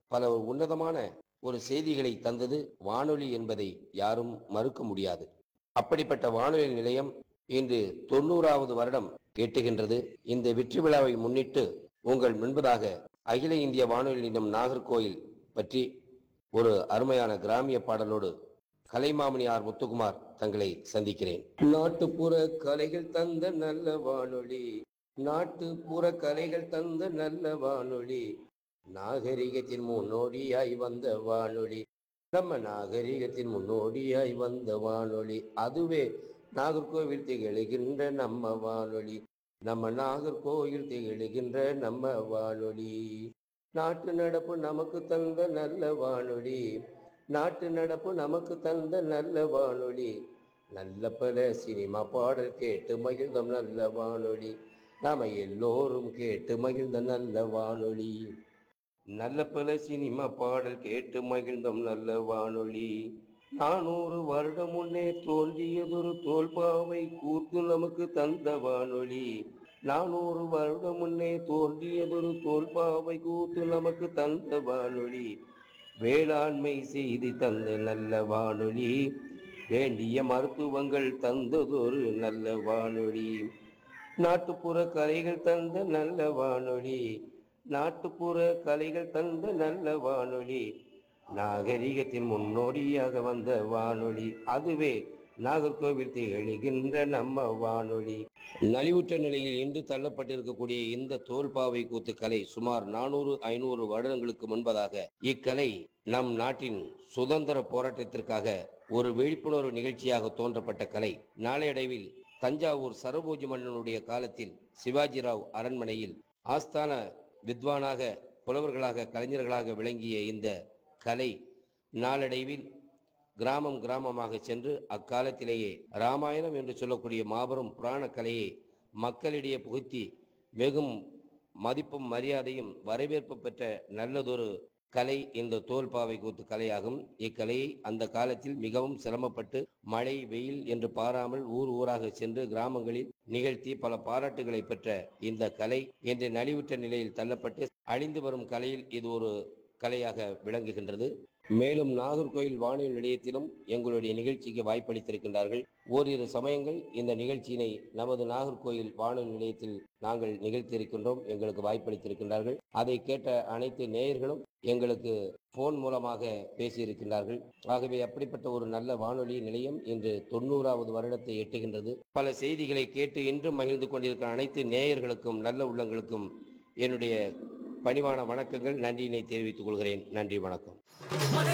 பல உன்னதமான ஒரு செய்திகளை தந்தது வானொலி என்பதை யாரும் மறுக்க முடியாது அப்படிப்பட்ட வானொலி நிலையம் இன்று தொண்ணூறாவது வருடம் எட்டுகின்றது இந்த வெற்றி விழாவை முன்னிட்டு உங்கள் முன்பதாக அகில இந்திய வானொலி நிலையம் நாகர்கோயில் பற்றி ஒரு அருமையான கிராமிய பாடலோடு கலைமாமணி ஆர் முத்துக்குமார் தங்களை சந்திக்கிறேன் நாட்டுப்புற கலைகள் தந்த நல்ல வானொலி நாட்டுப்புற கலைகள் தந்த நல்ல வானொலி நாகரிகத்தின் முன்னோடியாய் வந்த வானொலி நம்ம நாகரிகத்தின் முன்னோடியாய் வந்த வானொலி அதுவே நாகர்கோவில் திகழுகின்ற நம்ம வானொலி நம்ம நாகர்கோவில் திகழுகின்ற நம்ம வானொலி நாட்டு நடப்பு நமக்கு தந்த நல்ல வானொலி நாட்டு நடப்பு நமக்கு தந்த நல்ல வானொலி நல்ல பல சினிமா பாடல் கேட்டு மகிழ்ந்தோம் நல்ல வானொலி நாம எல்லோரும் கேட்டு மகிழ்ந்த நல்ல வானொலி நல்ல பல சினிமா பாடல் கேட்டு மகிழ்ந்தோம் நல்ல வானொலி நானூறு வருடம் முன்னே தோன்றியதொரு தோல்பாவை கூத்து நமக்கு தந்த வானொலி நானூறு வருடம் முன்னே தோன்றியதொரு தோல்பாவை கூத்து நமக்கு தந்த வானொலி வேளாண்மை செய்து தந்த நல்ல வானொலி வேண்டிய மருத்துவங்கள் தந்ததொரு நல்ல வானொலி நாட்டுப்புற கலைகள் தந்த நல்ல வானொலி நாட்டுப்புற கலைகள் தந்த நல்ல வானொலி நாகரிகத்தின் முன்னோடியாக வந்த வானொலி அதுவே நாகர்கோவில் திகழ்கின்ற நம்ம வானொலி நலிவுற்ற நிலையில் இன்று தள்ளப்பட்டிருக்கக்கூடிய இந்த தோல்பாவை கூத்து கலை சுமார் நானூறு ஐநூறு வருடங்களுக்கு முன்பதாக இக்கலை நம் நாட்டின் சுதந்திர போராட்டத்திற்காக ஒரு விழிப்புணர்வு நிகழ்ச்சியாக தோன்றப்பட்ட கலை நாளையடைவில் தஞ்சாவூர் சரபோஜி மன்னனுடைய காலத்தில் சிவாஜிராவ் அரண்மனையில் ஆஸ்தான வித்வானாக புலவர்களாக கலைஞர்களாக விளங்கிய இந்த கலை நாளடைவில் கிராமம் கிராமமாக சென்று அக்காலத்திலேயே ராமாயணம் என்று சொல்லக்கூடிய மாபெரும் புராண கலையை மக்களிடையே புகுத்தி வெகும் மதிப்பும் மரியாதையும் வரவேற்பு பெற்ற நல்லதொரு கலை இந்த தோல்பாவை கூத்து கலையாகும் இக்கலையை அந்த காலத்தில் மிகவும் சிரமப்பட்டு மழை வெயில் என்று பாராமல் ஊர் ஊராக சென்று கிராமங்களில் நிகழ்த்தி பல பாராட்டுகளை பெற்ற இந்த கலை இன்று நலிவுற்ற நிலையில் தள்ளப்பட்டு அழிந்து வரும் கலையில் இது ஒரு கலையாக விளங்குகின்றது மேலும் நாகர்கோயில் வானொலி நிலையத்திலும் எங்களுடைய நிகழ்ச்சிக்கு வாய்ப்பளித்திருக்கின்றார்கள் ஓரிரு சமயங்கள் இந்த நிகழ்ச்சியினை நமது நாகர்கோயில் வானொலி நிலையத்தில் நாங்கள் நிகழ்த்தியிருக்கின்றோம் எங்களுக்கு வாய்ப்பளித்திருக்கின்றார்கள் அதை கேட்ட அனைத்து நேயர்களும் எங்களுக்கு போன் மூலமாக பேசியிருக்கின்றார்கள் ஆகவே அப்படிப்பட்ட ஒரு நல்ல வானொலி நிலையம் இன்று தொண்ணூறாவது வருடத்தை எட்டுகின்றது பல செய்திகளை கேட்டு இன்றும் மகிழ்ந்து கொண்டிருக்கிற அனைத்து நேயர்களுக்கும் நல்ல உள்ளங்களுக்கும் என்னுடைய பணிவான வணக்கங்கள் நன்றியினை தெரிவித்துக் கொள்கிறேன் நன்றி வணக்கம்